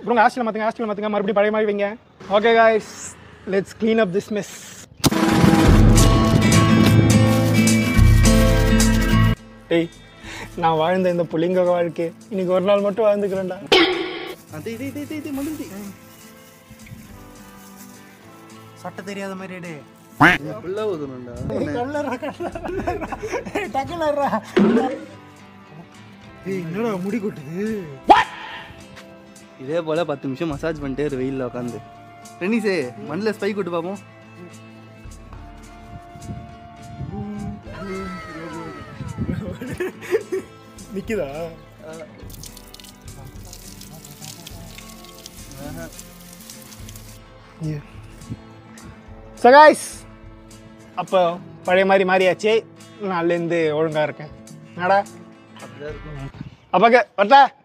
அப்புறம் ஹாஸ்டல் மாற்றுங்க ஹாஸ்டல் மாற்றுங்க மறுபடியும் பழைய மாதிரி வைங்க okay guys let's clean up this mess டேய் நான் வாழ்ந்த இந்த புள்ளிங்க வாழ்க்கை இன்னைக்கு ஒரு நாள் மட்டும் வாழ்ந்துக்கிறேன்டா டேய் டேய் டேய் டேய், டேய் மலுந்தி சட்டை தெரியாத மாதிரி டே ஃபுல்லா ஊதணும்டா என்னடா முடி கொட்டுது இதே போல பத்து நிமிஷம் மசாஜ் பண்ணிட்டே இரு வெயில்ல உட்காந்து ரெனிஸே மண்ணில் ஸ்பை கொட்டு பார்ப்போம் நிக்குதா ஸோ காய்ஸ் அப்போ பழைய மாதிரி மாறியாச்சு நாள்லேருந்து ஒழுங்கா இருக்கேன் என்னடா அப்படிதான் இருக்கும் அப்பாக்கு வரட்டா